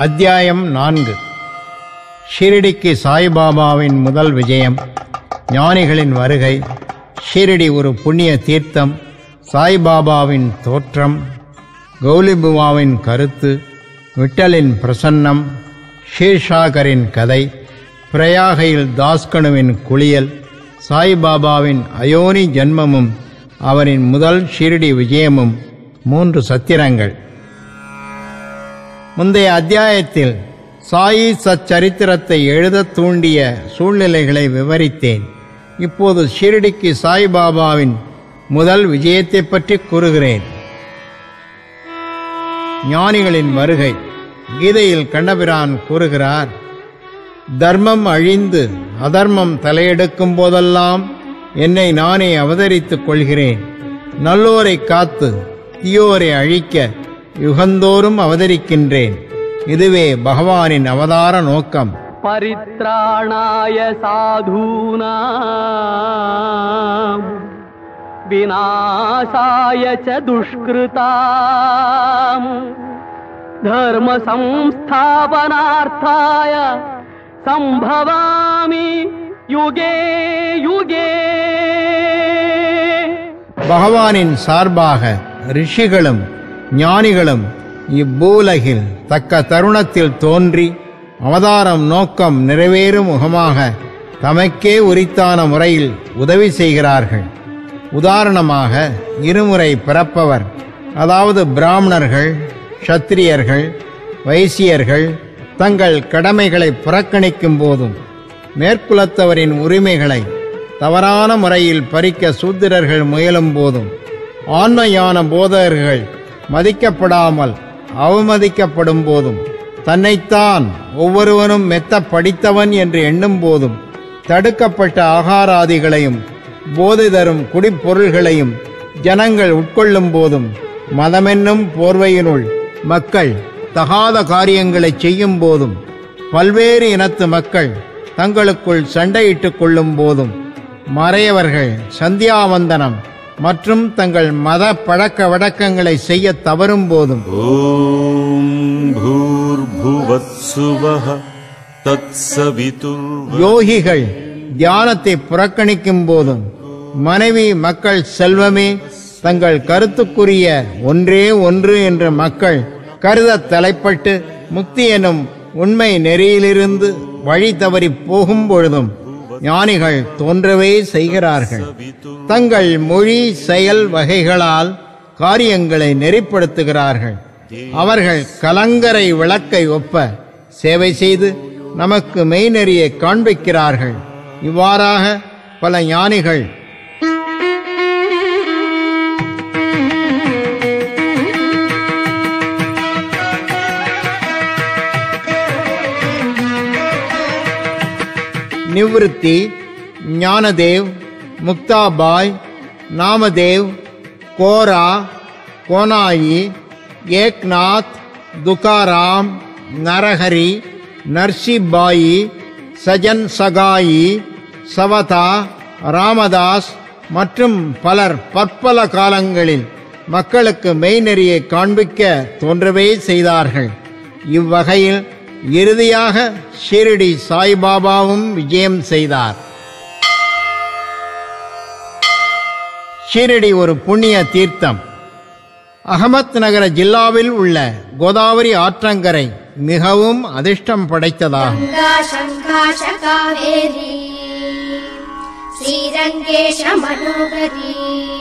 அத்தியாயம் நான்கு ஷிரடிக்கு சாய்பாபாவின் முதல் விஜயம் ஞானிகளின் வருகை ஷிரடி ஒரு புண்ணிய தீர்த்தம் சாய்பாபாவின் தோற்றம் கௌலிபுவாவின் கருத்து விட்டலின் பிரசன்னம் ஷீர்ஷாகரின் கதை பிரயாகையில் தாஸ்கனுவின் குளியல் சாய்பாபாவின் அயோனி ஜன்மமும் அவரின் முதல் ஷிரடி விஜயமும் மூன்று சத்திரங்கள் முந்தைய அத்தியாயத்தில் சாயி சச்சரித்திரத்தை எழுதத் தூண்டிய சூழ்நிலைகளை விவரித்தேன் இப்போது ஷிரடிக்கு சாய்பாபாவின் முதல் விஜயத்தை பற்றி கூறுகிறேன் ஞானிகளின் வருகை கீதையில் கண்ணபிரான் கூறுகிறார் தர்மம் அழிந்து அதர்மம் தலையெடுக்கும் போதெல்லாம் என்னை நானே அவதரித்துக் கொள்கிறேன் நல்லோரை காத்து தீயோரை அழிக்க யுகந்தோறும் அவதரிக்கின்றேன் இதுவே பகவானின் அவதார நோக்கம் परित्राणाय साधूनाम् विनाशाय च दुष्कृताम् धर्मसंस्थापनार्थाय सम्भवामि युगे युगे பகவானின் சார்பாக ரிஷிகளும் ஞானிகளும் இப்பூலகில் தக்க தருணத்தில் தோன்றி அவதாரம் நோக்கம் நிறைவேறும் முகமாக தமக்கே உரித்தான முறையில் உதவி செய்கிறார்கள் உதாரணமாக இருமுறை பிறப்பவர் அதாவது பிராமணர்கள் க்ஷத்திரியர்கள் வைசியர்கள் தங்கள் கடமைகளை புறக்கணிக்கும் போதும் மேற்குலத்தவரின் உரிமைகளை தவறான முறையில் பறிக்க சூத்திரர்கள் முயலும் போதும் ஆன்மயான போதகர்கள் மதிக்கப்படாமல் அவமதிக்கப்படும் போதும் தன்னைத்தான் ஒவ்வொருவனும் மெத்த படித்தவன் என்று எண்ணும் போதும் தடுக்கப்பட்ட ஆகாராதிகளையும் போதை தரும் குடிப்பொருள்களையும் ஜனங்கள் உட்கொள்ளும் போதும் மதமென்னும் போர்வையினுள் மக்கள் தகாத காரியங்களை செய்யும் போதும் பல்வேறு இனத்து மக்கள் தங்களுக்குள் சண்டையிட்டுக் கொள்ளும் போதும் மறையவர்கள் சந்தியாவந்தனம் மற்றும் தங்கள் மத பழக்க வழக்கங்களை செய்ய தவறும் போதும் ॐ भूर्भुवत्सुवः तत्सवितुर्व யோகிகள் தியானத்தை புறக்கணிக்கும் போதும் மனைவி மக்கள் செல்வமே தங்கள் கருத்துக்குரிய ஒன்றே ஒன்று என்று மக்கள் கருத தலைப்பட்டு முக்தி எனும் உண்மை நெறியிலிருந்து வழி தவறி போகும் பொழுதும் ஞானிகள் தோன்றவே செய்கிறார்கள் தங்கள் மொழி செயல் வகைகளால் காரியங்களை நெறிப்படுத்துகிறார்கள் அவர்கள் கலங்கரை விளக்கை ஒப்ப சேவை செய்து நமக்கு மெய்நெறியை காண்பிக்கிறார்கள் இவ்வாறாக பல ஞானிகள் நிவ்ருத்தி ஞானதேவ் முக்தாபாய் நாமதேவ் கோரா கோனாயி ஏக்நாத் துகாராம் நரஹரி நர்சிபாயி சஜன் சகாயி சவதா ராமதாஸ் மற்றும் பலர் பற்பல காலங்களில் மக்களுக்கு மெய்நெறியை காண்பிக்க தோன்றவே செய்தார்கள் இவ்வகையில் இறுதியாக ஷிரடி சாய்பாபாவும் விஜயம் செய்தார் ஷிரடி ஒரு புண்ணிய தீர்த்தம் அகமத் நகர ஜில்லாவில் உள்ள கோதாவரி ஆற்றங்கரை மிகவும் அதிர்ஷ்டம் படைத்ததாகும் गङ्गा शङ्काश कावेरी श्रीरङ्गेश मनोहरी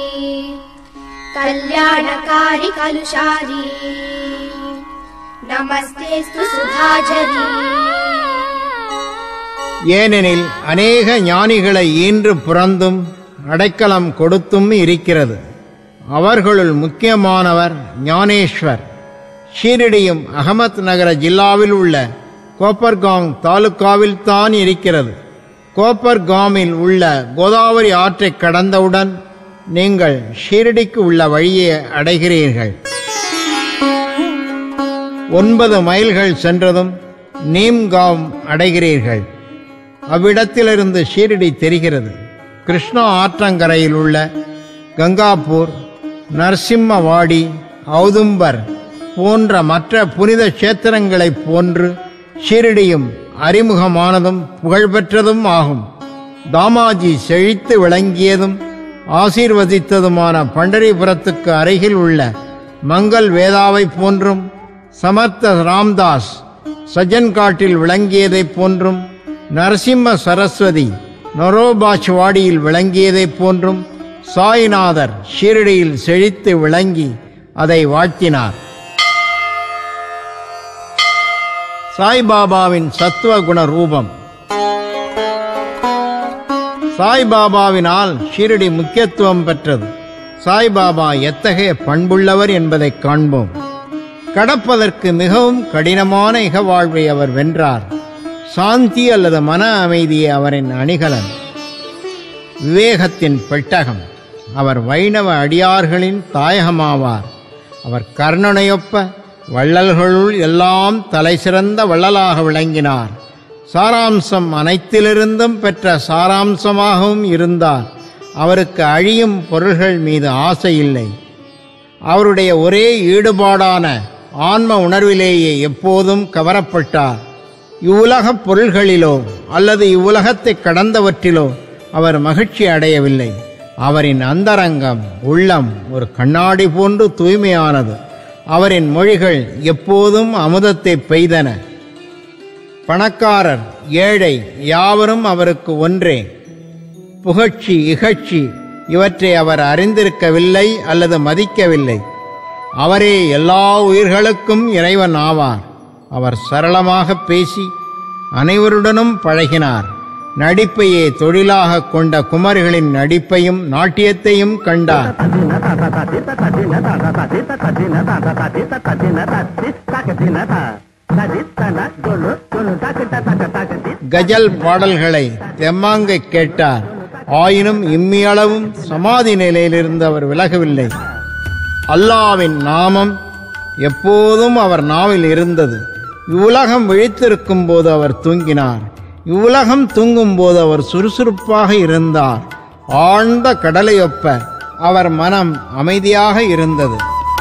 कल्याणकारि कलुषारी नमस्तेऽस्तु सुधाझरी ஏனெனில் அநேக ஞானிகளை ஈன்று புறந்தும் அடைக்கலம் கொடுத்தும் இருக்கிறது அவர்களுள் முக்கியமானவர் ஞானேஸ்வர் ஷீரடியும் அகமத் நகர ஜில்லாவில் உள்ள கோப்பர்காங் தாலுக்காவில் தான் இருக்கிறது கோப்பர்காமில் உள்ள கோதாவரி ஆற்றைக் கடந்தவுடன் நீங்கள் ஷீரடிக்கு உள்ள வழியை அடைகிறீர்கள் ஒன்பது மைல்கள் சென்றதும் நீம்காம் அடைகிறீர்கள் அவ்விடத்திலிருந்து ஷீரடி தெரிகிறது கிருஷ்ணா ஆற்றங்கரையில் உள்ள கங்காப்பூர் நரசிம்மவாடி ஔதும்பர் போன்ற மற்ற புனித கஷேத்திரங்களைப் போன்று ஷிரடியும் அறிமுகமானதும் புகழ்பெற்றதும் ஆகும் தாமாஜி செழித்து விளங்கியதும் ஆசீர்வதித்ததுமான பண்டரிபுரத்துக்கு அருகில் உள்ள மங்கள் வேதாவை போன்றும் சமர்த்த ராம்தாஸ் சஜன்காட்டில் விளங்கியதைப் போன்றும் நரசிம்ம சரஸ்வதி நொரோபாச்வாடியில் விளங்கியதைப் போன்றும் சாய்நாதர் ஷீரடியில் செழித்து விளங்கி அதை வாழ்த்தினார் சாய்பாபாவின் சத்துவ குண ரூபம் சாய்பாபாவினால் ஷீரடி முக்கியத்துவம் பெற்றது சாய்பாபா எத்தகைய பண்புள்ளவர் என்பதைக் காண்போம் கடப்பதற்கு மிகவும் கடினமான இகவாழ்வை அவர் வென்றார் சாந்தி அல்லது மன அமைதியே அவரின் அணிகலன் விவேகத்தின் பெட்டகம் அவர் வைணவ அடியார்களின் தாயகமாவார் அவர் கர்ணனையொப்ப வள்ளல்களுள் எல்லாம் தலை சிறந்த வள்ளலாக விளங்கினார் சாராம்சம் அனைத்திலிருந்தும் பெற்ற சாராம்சமாகவும் இருந்தார் அவருக்கு அழியும் பொருள்கள் மீது ஆசை இல்லை அவருடைய ஒரே ஈடுபாடான ஆன்ம உணர்விலேயே எப்போதும் கவரப்பட்டார் இவ்வுலகப் பொருள்களிலோ அல்லது இவ்வுலகத்தை கடந்தவற்றிலோ அவர் மகிழ்ச்சி அடையவில்லை அவரின் அந்தரங்கம் உள்ளம் ஒரு கண்ணாடி போன்று தூய்மையானது அவரின் மொழிகள் எப்போதும் அமுதத்தை பெய்தன பணக்காரர் ஏழை யாவரும் அவருக்கு ஒன்றே புகழ்ச்சி இகழ்ச்சி இவற்றை அவர் அறிந்திருக்கவில்லை அல்லது மதிக்கவில்லை அவரே எல்லா உயிர்களுக்கும் இறைவன் ஆவார் அவர் சரளமாக பேசி அனைவருடனும் பழகினார் நடிப்பையே தொழிலாக கொண்ட குமரிகளின் நடிப்பையும் நாட்டியத்தையும் கண்டார் கஜல் பாடல்களை தெம்மாங்க கேட்டார் ஆயினும் இம்மியளவும் சமாதி நிலையிலிருந்து அவர் விலகவில்லை அல்லாவின் நாமம் எப்போதும் அவர் நாவில் இருந்தது இவ்வுலகம் விழித்திருக்கும் போது அவர் தூங்கினார் இவ்வுலகம் தூங்கும் போது அவர் சுறுசுறுப்பாக இருந்தார் ஆழ்ந்த கடலையொப்ப அவர் மனம் அமைதியாக இருந்தது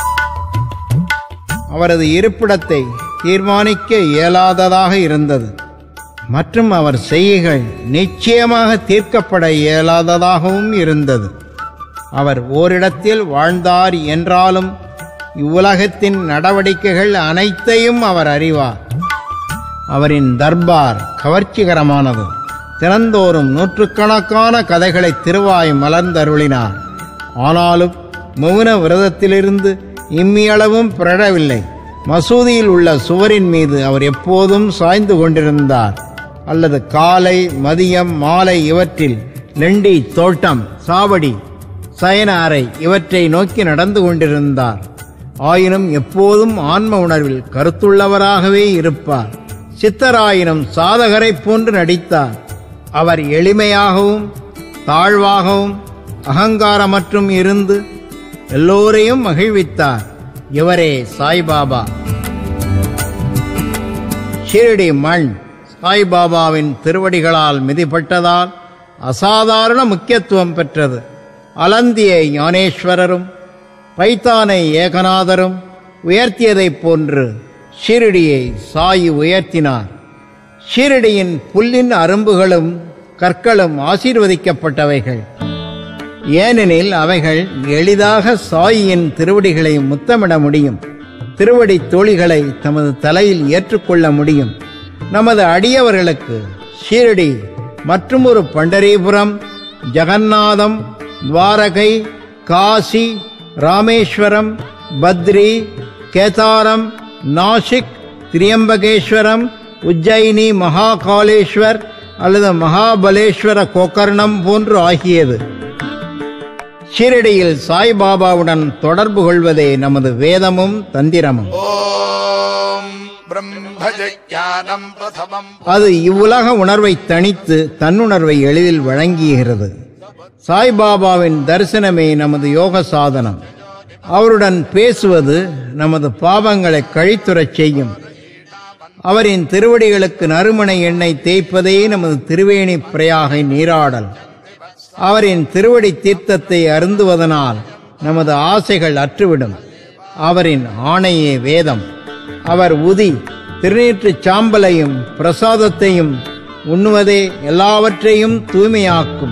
அவரது இருப்பிடத்தை தீர்மானிக்க இயலாததாக இருந்தது மற்றும் அவர் செய்கைகள் நிச்சயமாக தீர்க்கப்பட இயலாததாகவும் இருந்தது அவர் ஓரிடத்தில் வாழ்ந்தார் என்றாலும் இவ்வுலகத்தின் நடவடிக்கைகள் அனைத்தையும் அவர் அறிவார் அவரின் தர்பார் கவர்ச்சிகரமானது திறந்தோறும் நூற்றுக்கணக்கான கதைகளை திருவாய் மலர்ந்தருளினார் ஆனாலும் மௌன விரதத்திலிருந்து இம்மியளவும் பிறழவில்லை மசூதியில் உள்ள சுவரின் மீது அவர் எப்போதும் சாய்ந்து கொண்டிருந்தார் அல்லது காலை மதியம் மாலை இவற்றில் லெண்டி தோட்டம் சாவடி சயன அறை இவற்றை நோக்கி நடந்து கொண்டிருந்தார் ஆயினும் எப்போதும் ஆன்ம உணர்வில் கருத்துள்ளவராகவே இருப்பார் சித்தராயினும் சாதகரைப் போன்று நடித்தார் அவர் எளிமையாகவும் தாழ்வாகவும் அகங்காரமற்றும் இருந்து எல்லோரையும் மகிழ்வித்தார் இவரே சாய்பாபா ஷிரடி மண் சாய்பாபாவின் திருவடிகளால் மிதிப்பட்டதால் அசாதாரண முக்கியத்துவம் பெற்றது அலந்திய ஞானேஸ்வரரும் பைத்தானை ஏகநாதரும் உயர்த்தியதைப் போன்று ஷீரடியை சாயி உயர்த்தினார் ஷீரடியின் புல்லின் அரும்புகளும் கற்களும் ஆசீர்வதிக்கப்பட்டவைகள் ஏனெனில் அவைகள் எளிதாக சாயியின் திருவடிகளை முத்தமிட முடியும் திருவடி தோழிகளை தமது தலையில் ஏற்றுக்கொள்ள முடியும் நமது அடியவர்களுக்கு ஷீரடி மற்றும் ஒரு பண்டரிபுரம் ஜெகநாதம் துவாரகை காசி ராமேஸ்வரம் பத்ரி கேதாரம் நாசிக் திரியம்பகேஸ்வரம் உஜ்ஜயினி மகாகாலேஸ்வர் அல்லது மகாபலேஸ்வர கோகர்ணம் போன்று ஆகியது ஷீரடியில் சாய்பாபாவுடன் தொடர்பு கொள்வதே நமது வேதமும் தந்திரமும் ॐ ब्रह्मजज्ञानम् प्रथमम् அது இவ்வுலக உணர்வை தணித்து தன்னுணர்வை எளிதில் வழங்குகிறது சாய்பாபாவின் தரிசனமே நமது யோக சாதனம் அவருடன் பேசுவது நமது பாவங்களை கழித்துறச் செய்யும் அவரின் திருவடிகளுக்கு நறுமண எண்ணெய் தேய்ப்பதே நமது திருவேணி பிரயாகை நீராடல் அவரின் திருவடி தீர்த்தத்தை அருந்துவதனால் நமது ஆசைகள் அற்றுவிடும் அவரின் ஆணையே வேதம் அவர் உதி திருநீற்றுச் சாம்பலையும் பிரசாதத்தையும் உண்ணுவதே எல்லாவற்றையும் தூய்மையாக்கும்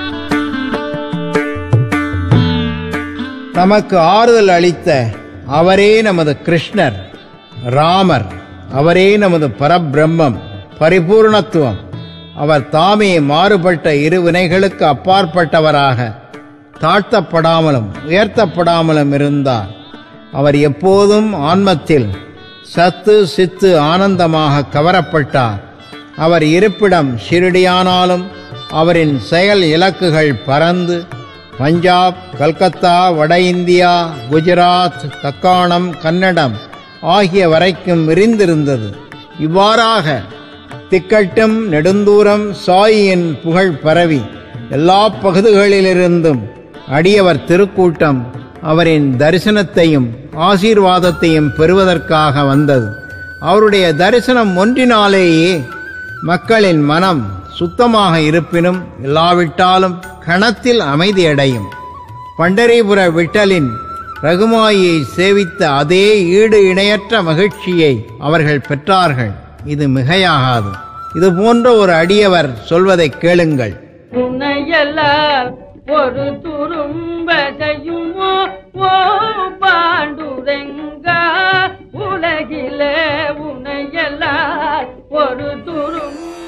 நமக்கு ஆறுதல் அளித்த அவரே நமது கிருஷ்ணர் ராமர் அவரே நமது பரபிரம்மம் பரிபூர்ணத்துவம் அவர் தாமே மாறுபட்ட இரு வினைகளுக்கு அப்பாற்பட்டவராக தாழ்த்தப்படாமலும் உயர்த்தப்படாமலும் இருந்தார் அவர் எப்போதும் ஆன்மத்தில் சத்து சித்து ஆனந்தமாக கவரப்பட்டார் அவர் இருப்பிடம் ஷிரடியானாலும் அவரின் செயல் இலக்குகள் பறந்து பஞ்சாப் கல்கத்தா வட இந்தியா குஜராத் தக்காணம் கன்னடம் ஆகிய வரைக்கும் விரிந்திருந்தது இவ்வாறாக திக்கட்டும் நெடுந்தூரம் சாயியின் புகழ் பரவி எல்லா பகுதிகளிலிருந்தும் அடியவர் திருக்கூட்டம் அவரின் தரிசனத்தையும் ஆசீர்வாதத்தையும் பெறுவதற்காக வந்தது அவருடைய தரிசனம் ஒன்றினாலேயே மக்களின் மனம் சுத்தமாக இருப்பினும் இல்லாவிட்டாலும் கணத்தில் அமைதியடையும் பண்டரிபுர விட்டலின் ரகுமாயை சேவித்த அதே ஈடு இணையற்ற மகிழ்ச்சியை அவர்கள் பெற்றார்கள் இது மிகையாகாது இது போன்ற ஒரு அடியவர் சொல்வதை கேளுங்கள் உன்னையெல்லாம் ஒரு துரும்ப செய்யுமோ ஓ பாண்டுரெங்கா உலகிலே உன்னையெல்லாம் ஒரு துரும்ப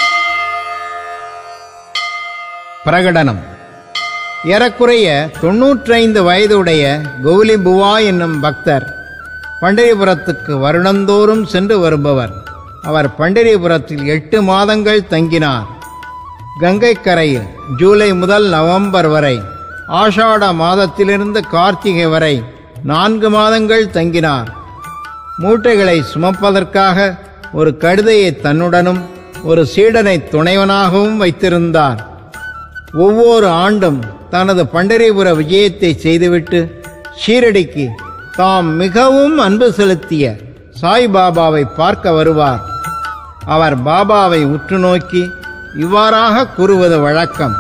பிரகடனம் ஏறக்குறைய தொன்னூற்றைந்து வயதுடைய கௌலி புவா என்னும் பக்தர் பண்டரிபுரத்துக்கு வருடந்தோறும் சென்று வருபவர் அவர் பண்டரிபுரத்தில் எட்டு மாதங்கள் தங்கினார் கங்கை கரையில் ஜூலை முதல் நவம்பர் வரை ஆஷாட மாதத்திலிருந்து கார்த்திகை வரை நான்கு மாதங்கள் தங்கினார் மூட்டைகளை சுமப்பதற்காக ஒரு கழுதையை தன்னுடனும் ஒரு சீடனை துணைவனாகவும் வைத்திருந்தார் ஒவ்வொரு ஆண்டும் தனது பண்டரிபுர விஜயத்தை செய்துவிட்டு ஷீரடிக்கு தாம் மிகவும் அன்பு செலுத்திய சாய்பாபாவை பார்க்க வருவார் அவர் பாபாவை உற்று நோக்கி இவ்வாறாக கூறுவது வழக்கம்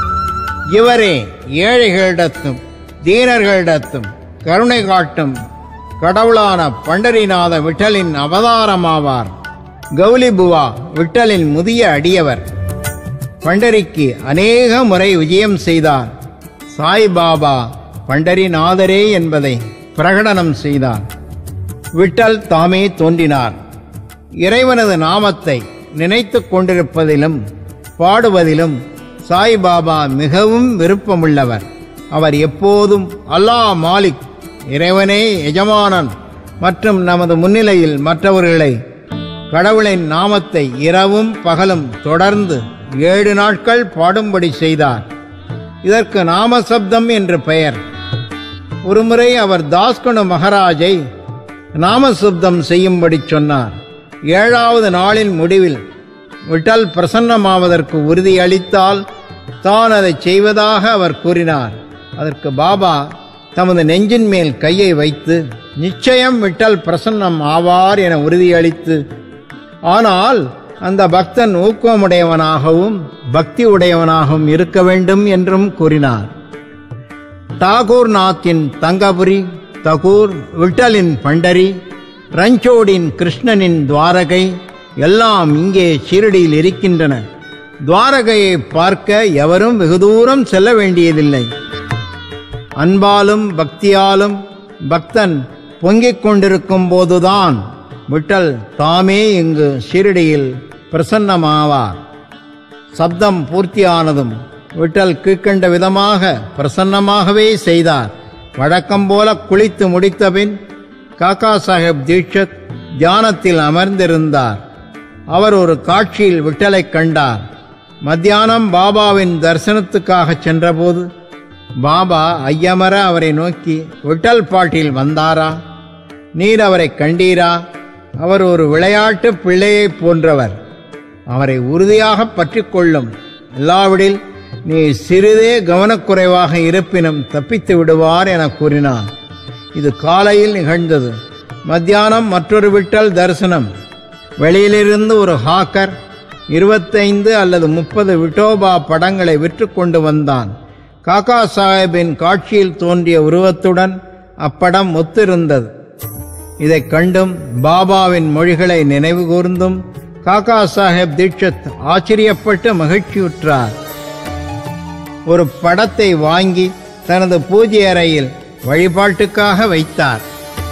இவரே ஏழைகளிடத்தும் தீனர்களிடத்தும் கருணை காட்டும் கடவுளான பண்டரிநாத விட்டலின் அவதாரமாவார் கௌலி புவா விட்டலின் முதிய அடியவர் பண்டரிக்கு அநேக முறை விஜயம் செய்தார் சாய்பாபா பண்டரிநாதரே என்பதை பிரகடனம் செய்தார் விட்டல் தாமே தோன்றினார் இறைவனது நாமத்தை நினைத்துக் கொண்டிருப்பதிலும் பாடுவதிலும் சாய்பாபா மிகவும் விருப்பமுள்ளவர் அவர் எப்போதும் அல்லாஹ் மாலிக் இறைவனே எஜமானன் மற்றும் நமது முன்னிலையில் மற்றவர்களை கடவுளின் நாமத்தை இரவும் பகலும் தொடர்ந்து ஏழு நாட்கள் பாடும்படி செய்தார் இதற்கு நாமசப்தம் என்று பெயர் ஒருமுறை அவர் தாஸ்கனு மகாராஜை நாமசப்தம் செய்யும்படி சொன்னார் ஏழாவது நாளின் முடிவில் விட்டல் பிரசன்னமாவதற்கு உறுதியளித்தால் தான் அதை செய்வதாக அவர் கூறினார் அதற்கு பாபா தமது நெஞ்சின் மேல் கையை வைத்து நிச்சயம் விட்டல் பிரசன்னம் ஆவார் என உறுதியளித்து ஆனால் அந்த பக்தன் ஊக்கமுடையவனாகவும் பக்தி உடையவனாகவும் இருக்க வேண்டும் என்றும் கூறினார் டாகூர் நாத்தின் தங்கபுரி தகூர் விட்டலின் பண்டரி ரஞ்சோடின் கிருஷ்ணனின் துவாரகை எல்லாம் இங்கே ஷீரடியில் இருக்கின்றன துவாரகையை பார்க்க எவரும் வெகு தூரம் செல்ல வேண்டியதில்லை அன்பாலும் பக்தியாலும் பக்தன் பொங்கிக் கொண்டிருக்கும் போதுதான் விட்டல் தாமே இங்கு ஷீரடியில் பிரசன்னமாவார் சப்தம் பூர்த்தியானதும் விட்டல் கீழ்க்கண்ட விதமாக பிரசன்னமாகவே செய்தார் வழக்கம் போல குளித்து முடித்தபின் காக்கா சாஹேப் தீட்சத் தியானத்தில் அமர்ந்திருந்தார் அவர் ஒரு காட்சியில் விட்டலைக் கண்டார் மத்தியானம் பாபாவின் தரிசனத்துக்காக சென்றபோது பாபா ஐயமர அவரை நோக்கி விட்டல் பாட்டில் வந்தாரா நீர் அவரை கண்டீரா அவர் ஒரு விளையாட்டு பிள்ளையைப் போன்றவர் அவரை உறுதியாக பற்றிக் கொள்ளும் இல்லாவிடில் நீ சிறிதே கவனக்குறைவாக இருப்பினும் தப்பித்து விடுவார் என கூறினார் இது காலையில் நிகழ்ந்தது மத்தியானம் மற்றொரு விட்டல் தரிசனம் வெளியிலிருந்து ஒரு ஹாக்கர் இருபத்தைந்து அல்லது முப்பது விட்டோபா படங்களை விற்று கொண்டு வந்தான் காக்கா சாஹேபின் காட்சியில் தோன்றிய உருவத்துடன் அப்படம் ஒத்திருந்தது இதைக் கண்டும் பாபாவின் மொழிகளை நினைவு கூர்ந்தும் காக்கா சாஹேப் தீட்சித் ஆச்சரியப்பட்டு மகிழ்ச்சியுற்றார் ஒரு படத்தை வாங்கி தனது பூஜை அறையில் வழிபாட்டுக்காக வைத்தார்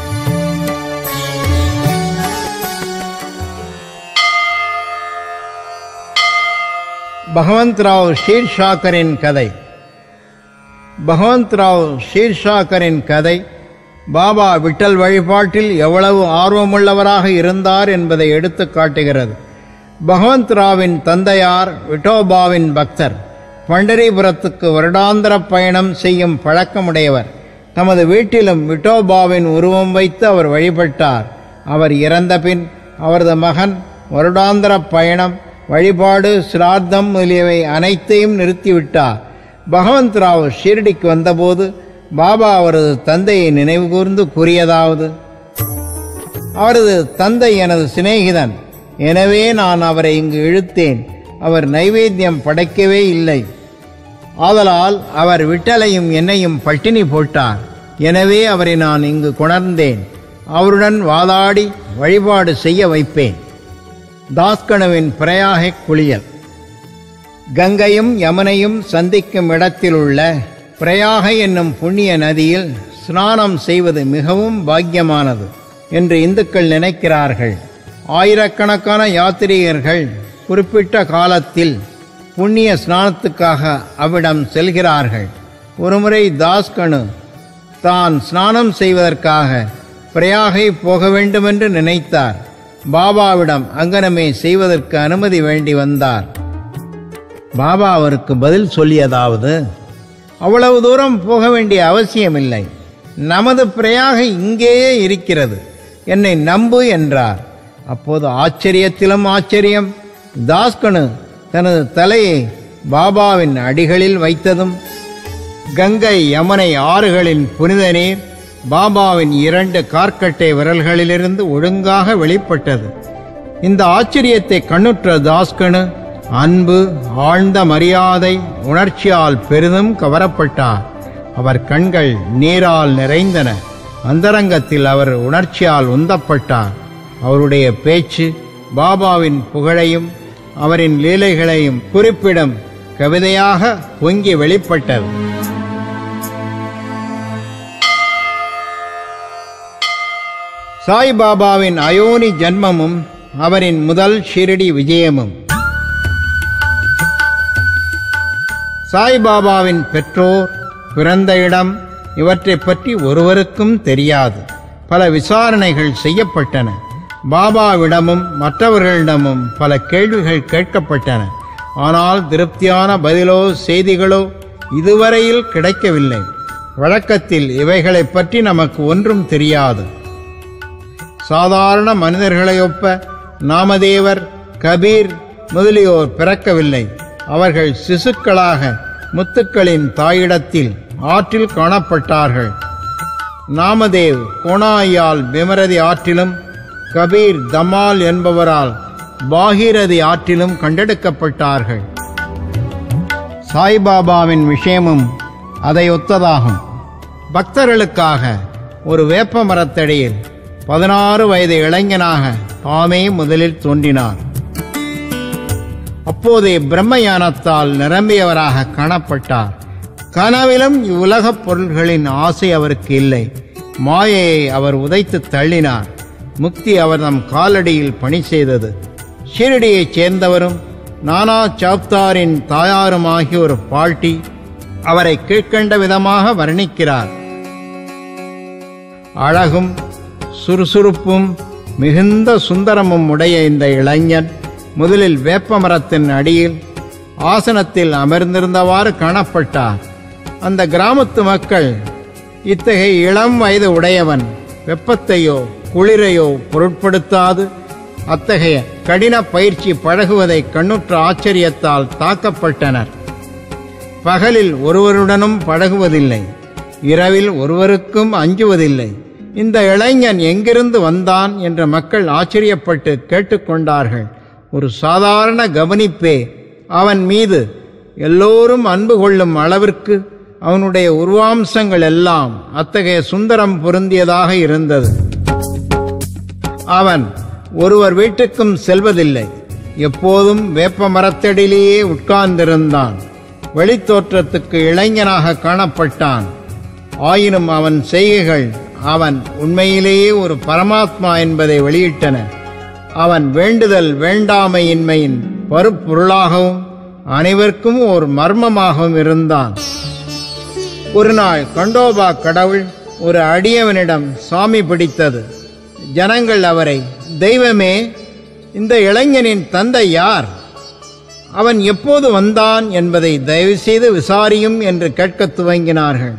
பகவந்த்ராவ் ஷீர்ஷாக்கரின் கதை பகவந்த்ராவ் ஷீர்ஷாக்கரின் கதை பாபா விட்டல் வழிபாட்டில் எவ்வளவு ஆர்வமுள்ளவராக இருந்தார் என்பதை எடுத்துக் காட்டுகிறது பகவந்த்ராவின் தந்தையார் விட்டோபாவின் பக்தர் பண்டரிபுரத்துக்கு வருடாந்திர பயணம் செய்யும் பழக்கமுடையவர் தமது வீட்டிலும் விட்டோபாவின் உருவம் வைத்து அவர் வழிபட்டார் அவர் இறந்தபின் அவரது மகன் வருடாந்திர பயணம் வழிபாடு சிரார்த்தம் முதலியவை அனைத்தையும் நிறுத்திவிட்டார் பகவந்த் ராவ் ஷீரடிக்கு வந்தபோது பாபா அவரது தந்தையை நினைவுகூர்ந்து கூறியதாவது அவரது தந்தை எனது சிநேகிதன் எனவே நான் அவரை இங்கு இழுத்தேன் அவர் நைவேத்தியம் படைக்கவே இல்லை ஆதலால் அவர் விட்டலையும் என்னையும் பட்டினி போட்டார் எனவே அவரை நான் இங்கு கொணர்ந்தேன் அவருடன் வாதாடி வழிபாடு செய்ய வைப்பேன் தாஸ்கணுவின் பிரயாகை குளியல் கங்கையும் யமுனையும் சந்திக்கும் இடத்திலுள்ள பிரயாகை என்னும் புண்ணிய நதியில் ஸ்நானம் செய்வது மிகவும் பாக்கியமானது என்று இந்துக்கள் நினைக்கிறார்கள் ஆயிரக்கணக்கான யாத்ரீகர்கள் குறிப்பிட்ட காலத்தில் புண்ணிய ஸ்நானத்துக்காக அவ்விடம் செல்கிறார்கள் ஒருமுறை தாஸ்கனு தான் ஸ்நானம் செய்வதற்காக பிரயாகை போக வேண்டுமென்று நினைத்தார் பாபாவிடம் அங்கனமே செய்வதற்கு அனுமதி வேண்டி வந்தார் பாபா அவருக்கு பதில் சொல்லியதாவது அவ்வளவு தூரம் போக வேண்டிய அவசியமில்லை நமது பிரயாக இங்கேயே இருக்கிறது என்னை நம்பு என்றார் அப்போது ஆச்சரியத்திலும் ஆச்சரியம் தாஸ்கனு தனது தலையை பாபாவின் அடிகளில் வைத்ததும் கங்கை யமுனை ஆறுகளின் புனித நீர் பாபாவின் இரண்டு கார்க்கட்டை விரல்களிலிருந்து ஒழுங்காக வெளிப்பட்டது இந்த ஆச்சரியத்தை கண்ணுற்ற தாஸ்கனு அன்பு ஆழ்ந்த மரியாதை உணர்ச்சியால் பெரிதும் கவரப்பட்டார் அவர் கண்கள் நீரால் நிறைந்தன அந்தரங்கத்தில் அவர் உணர்ச்சியால் உந்தப்பட்டார் அவருடைய பேச்சு பாபாவின் புகழையும் அவரின் லீலைகளையும் குறிப்பிடும் கவிதையாக பொங்கி வெளிப்பட்டது சாய்பாபாவின் அயோனி ஜன்மமும் அவரின் முதல் ஷிரடி விஜயமும் சாய்பாபாவின் பெற்றோர் பிறந்த இடம் இவற்றைப் பற்றி ஒருவருக்கும் தெரியாது பல விசாரணைகள் செய்யப்பட்டன பாபாவிடமும் மற்றவர்களிடமும் பல கேள்விகள் கேட்கப்பட்டன ஆனால் திருப்தியான பதிலோ செய்திகளோ இதுவரையில் கிடைக்கவில்லை வழக்கத்தில் இவைகளைப் பற்றி நமக்கு ஒன்றும் தெரியாது சாதாரண மனிதர்களையொப்ப நாமதேவர் கபீர் முதலியோர் பிறக்கவில்லை அவர்கள் சிசுக்களாக முத்துக்களின் தாயிடத்தில் ஆற்றில் காணப்பட்டார்கள் நாமதேவ் கோணாயால் விமரதி ஆற்றிலும் கபீர் தமால் என்பவரால் பாகீரதி ஆற்றிலும் கண்டெடுக்கப்பட்டார்கள் சாய்பாபாவின் விஷயமும் அதை ஒத்ததாகும் பக்தர்களுக்காக ஒரு வேப்ப மரத்தடியில் பதினாறு வயது இளைஞனாக தாமே முதலில் தோன்றினார் அப்போதே பிரம்மயானத்தால் நிரம்பியவராக காணப்பட்டார் கனவிலும் இவ்வுலகப் பொருள்களின் ஆசை அவருக்கு இல்லை மாயையை அவர் உதைத்து தள்ளினார் முக்தி அவர் நம் காலடியில் பணி செய்தது ஷீரடியைச் சேர்ந்தவரும் நானா சாப்தாரின் தாயாருமாகிய ஒரு பாட்டி அவரை கீழ்க்கண்ட விதமாக வர்ணிக்கிறார் அழகும் சுறுசுறுப்பும் மிகுந்த சுந்தரமும் உடைய இந்த இளைஞன் முதலில் வேப்ப மரத்தின் அடியில் ஆசனத்தில் அமர்ந்திருந்தவாறு காணப்பட்டார் அந்த கிராமத்து மக்கள் இத்தகைய இளம் வயது உடையவன் வெப்பத்தையோ குளிரையோ பொருட்படுத்தாது அத்தகைய கடின பயிற்சி பழகுவதை கண்ணுற்ற ஆச்சரியத்தால் தாக்கப்பட்டனர் பகலில் ஒருவருடனும் பழகுவதில்லை இரவில் ஒருவருக்கும் அஞ்சுவதில்லை இந்த இளைஞன் எங்கிருந்து வந்தான் என்ற மக்கள் ஆச்சரியப்பட்டு கேட்டுக்கொண்டார்கள் ஒரு சாதாரண கவனிப்பே அவன் மீது எல்லோரும் அன்பு கொள்ளும் அளவிற்கு அவனுடைய உருவாம்சங்கள் எல்லாம் அத்தகைய சுந்தரம் பொருந்தியதாக இருந்தது அவன் ஒருவர் வீட்டுக்கும் செல்வதில்லை எப்போதும் வேப்ப மரத்தடியிலேயே உட்கார்ந்திருந்தான் வெளித்தோற்றத்துக்கு இளைஞனாக காணப்பட்டான் ஆயினும் அவன் செய்கைகள் அவன் உண்மையிலேயே ஒரு பரமாத்மா என்பதை வெளியிட்டன அவன் வேண்டுதல் வேண்டாமையின்மையின் பருப்பொருளாகவும் அனைவருக்கும் ஒரு மர்மமாகவும் இருந்தான் ஒரு நாள் கண்டோபா கடவுள் ஒரு அடியவனிடம் சாமி பிடித்தது ஜனங்கள் அவரை தெய்வமே இந்த இளைஞனின் தந்தை யார் அவன் எப்போது வந்தான் என்பதை தயவுசெய்து விசாரியும் என்று கேட்கத் துவங்கினார்கள்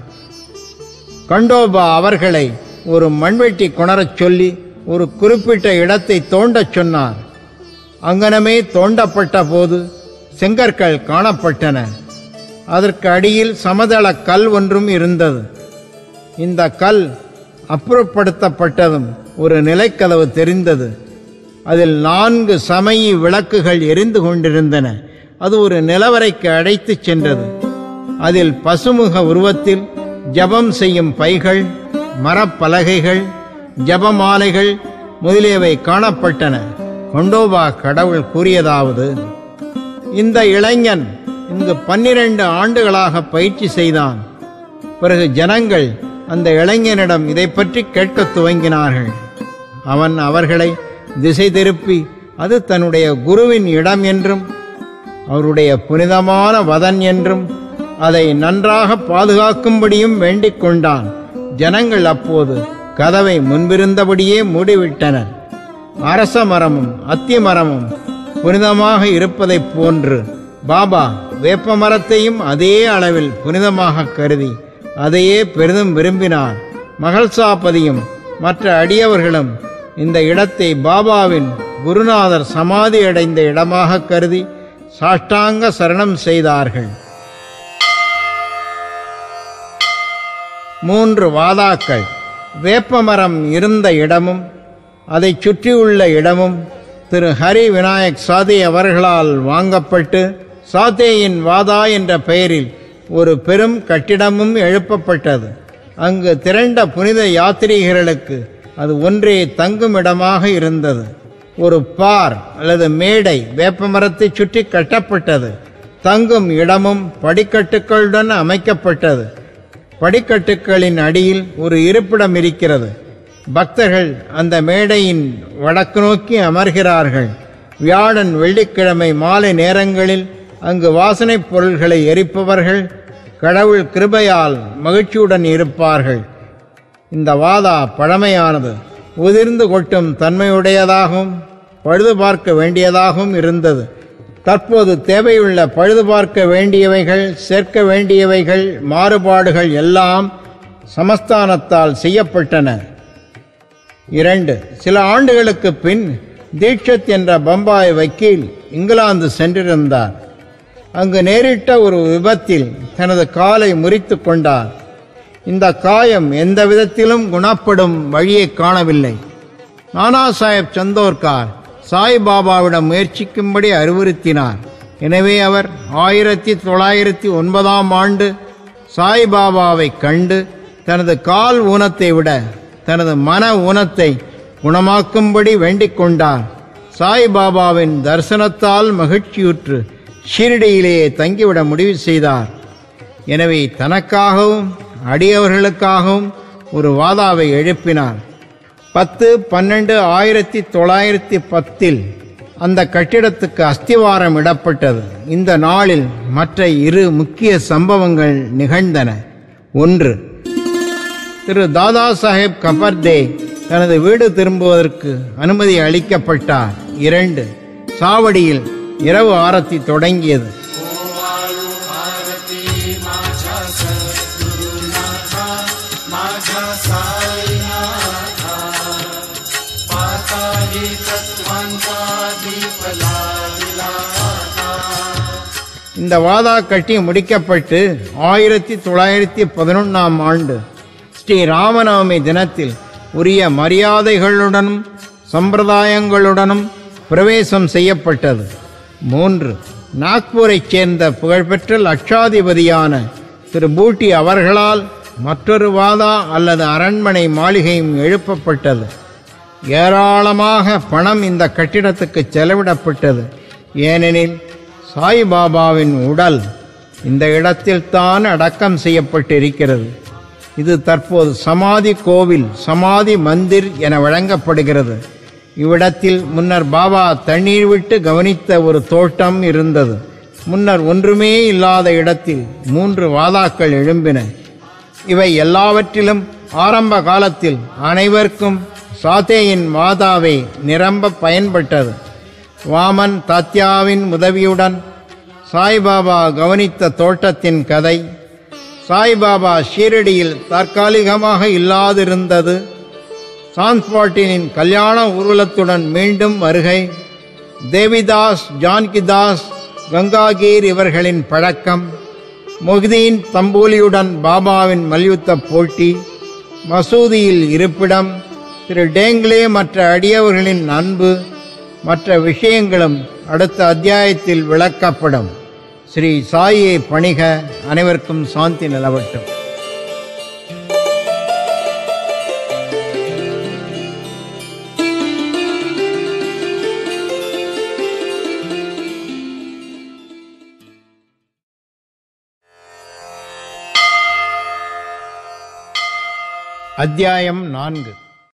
கண்டோபா அவர்களை ஒரு மண்வெட்டி கொணரச் சொல்லி ஒரு குறிப்பிட்ட இடத்தை தோண்டச் சொன்னார் அங்கனமே தோண்டப்பட்ட போது செங்கற்கள் காணப்பட்டன அதற்கு அடியில் சமதள கல் ஒன்றும் இருந்தது இந்த கல் அப்புறப்படுத்தப்பட்டதும் ஒரு நிலைக்கதவு தெரிந்தது அதில் நான்கு சமயி விளக்குகள் எரிந்து கொண்டிருந்தன அது ஒரு நிலவரைக்கு அழைத்துச் சென்றது அதில் பசுமுக உருவத்தில் ஜபம் செய்யும் பைகள் மரப்பலகைகள் ஜபமாலைகள் முதலியவை காணப்பட்டன கொண்டோபா கடவுள் கூறியதாவது இந்த இளைஞன் இங்கு பன்னிரண்டு ஆண்டுகளாக பயிற்சி செய்தான் பிறகு ஜனங்கள் அந்த இளைஞனிடம் இதை பற்றி கேட்கத் துவங்கினார்கள் அவன் அவர்களை திசை திருப்பி அது தன்னுடைய குருவின் இடம் என்றும் அவருடைய புனிதமான வதன் என்றும் அதை நன்றாக பாதுகாக்கும்படியும் வேண்டிக் கொண்டான் ஜனங்கள் அப்போது கதவை முன்பிருந்தபடியே மூடிவிட்டனர் அரச மரமும் அத்தி மரமும் புனிதமாக இருப்பதைப் போன்று பாபா வேப்ப மரத்தையும் அதே அளவில் புனிதமாக கருதி அதையே பெரிதும் விரும்பினார் மகள்சாபதியும் மற்ற அடியவர்களும் இந்த இடத்தை பாபாவின் குருநாதர் சமாதி அடைந்த இடமாக கருதி சாஷ்டாங்க சரணம் செய்தார்கள் மூன்று வாதாக்கள் வேப்பமரம் இருந்த இடமும் அதைச் சுற்றியுள்ள இடமும் திரு ஹரி விநாயக் சாதே அவர்களால் வாங்கப்பட்டு சாத்தேயின் வாதா என்ற பெயரில் ஒரு பெரும் கட்டிடமும் எழுப்பப்பட்டது அங்கு திரண்ட புனித யாத்ரீகர்களுக்கு அது ஒன்றே தங்கும் இடமாக இருந்தது ஒரு பார் அல்லது மேடை வேப்பமரத்தைச் சுற்றி கட்டப்பட்டது தங்கும் இடமும் படிக்கட்டுகளுடன் அமைக்கப்பட்டது படிக்கட்டுகளின் அடியில் ஒரு இருப்பிடம் இருக்கிறது பக்தர்கள் அந்த மேடையின் வடக்கு நோக்கி அமர்கிறார்கள் வியாழன் வெள்ளிக்கிழமை மாலை நேரங்களில் அங்கு வாசனைப் பொருள்களை எரிப்பவர்கள் கடவுள் கிருபையால் மகிழ்ச்சியுடன் இருப்பார்கள் இந்த வாதா பழமையானது உதிர்ந்து கொட்டும் தன்மையுடையதாகவும் பழுது பார்க்க வேண்டியதாகவும் இருந்தது தற்போது தேவையுள்ள பழுது பார்க்க வேண்டியவைகள் சேர்க்க வேண்டியவைகள் மாறுபாடுகள் எல்லாம் சமஸ்தானத்தால் செய்யப்பட்டன இரண்டு சில ஆண்டுகளுக்கு பின் தீட்சத் என்ற பம்பாய் வக்கீல் இங்கிலாந்து சென்றிருந்தார் அங்கு நேரிட்ட ஒரு விபத்தில் தனது காலை முறித்து கொண்டார் இந்த காயம் எந்த விதத்திலும் குணப்படும் வழியை காணவில்லை நானா சாஹேப் சந்தோர்கார் சாய்பாபாவிடம் முயற்சிக்கும்படி அறிவுறுத்தினார் எனவே அவர் ஆயிரத்தி தொள்ளாயிரத்தி ஒன்பதாம் ஆண்டு சாய்பாபாவை கண்டு தனது கால் ஊனத்தை விட தனது மன ஊனத்தை குணமாக்கும்படி வேண்டிக் கொண்டார் சாய்பாபாவின் தரிசனத்தால் மகிழ்ச்சியுற்று ஷீரடியிலேயே தங்கிவிட முடிவு செய்தார் எனவே தனக்காகவும் அடியவர்களுக்காகவும் ஒரு வாதாவை எழுப்பினார் பத்து பன்னெண்டு ஆயிரத்தி தொள்ளாயிரத்தி பத்தில் அந்த கட்டிடத்துக்கு அஸ்திவாரம் இடப்பட்டது இந்த நாளில் மற்ற இரு முக்கிய சம்பவங்கள் நிகழ்ந்தன ஒன்று திரு தாதா சாஹேப் கபர்தே தனது வீடு திரும்புவதற்கு அனுமதி அளிக்கப்பட்டார் இரண்டு சாவடியில் இரவு ஆரத்தி தொடங்கியது இந்த வாதா கட்டி முடிக்கப்பட்டு ஆயிரத்தி தொள்ளாயிரத்தி பதினொன்றாம் ஆண்டு ஸ்ரீ ராமநவமி தினத்தில் உரிய மரியாதைகளுடனும் சம்பிரதாயங்களுடனும் பிரவேசம் செய்யப்பட்டது மூன்று நாக்பூரைச் சேர்ந்த புகழ்பெற்ற லட்சாதிபதியான திரு பூட்டி அவர்களால் மற்றொரு வாதா அல்லது அரண்மனை மாளிகையும் எழுப்பப்பட்டது ஏராளமாக பணம் இந்த கட்டிடத்துக்கு செலவிடப்பட்டது ஏனெனில் சாய்பாபாவின் உடல் இந்த இடத்தில்தான் அடக்கம் செய்யப்பட்டிருக்கிறது இது தற்போது சமாதி கோவில் சமாதி மந்திர் என வழங்கப்படுகிறது இவ்விடத்தில் முன்னர் பாபா தண்ணீர் விட்டு கவனித்த ஒரு தோட்டம் இருந்தது முன்னர் ஒன்றுமே இல்லாத இடத்தில் மூன்று வாதாக்கள் எழும்பின இவை எல்லாவற்றிலும் ஆரம்ப காலத்தில் அனைவருக்கும் சாத்தேயின் மாதாவை நிரம்ப பயன்பட்டது வாமன் தாத்யாவின் உதவியுடன் சாய்பாபா கவனித்த தோட்டத்தின் கதை சாய்பாபா ஷீரடியில் தற்காலிகமாக இல்லாதிருந்தது சாந்த்பாட்டினின் கல்யாண ஊர்வலத்துடன் மீண்டும் வருகை தேவிதாஸ் ஜான்கிதாஸ் கங்காகீர் இவர்களின் பழக்கம் மொஹ்தீன் தம்பூலியுடன் பாபாவின் மல்யுத்த போட்டி மசூதியில் இருப்பிடம் திரு டேங்லே மற்ற அடியவர்களின் அன்பு மற்ற விஷயங்களும் அடுத்த அத்தியாயத்தில் விளக்கப்படும் ஸ்ரீ சாயை பணிக அனைவருக்கும் சாந்தி நிலவட்டும் அத்தியாயம் நான்கு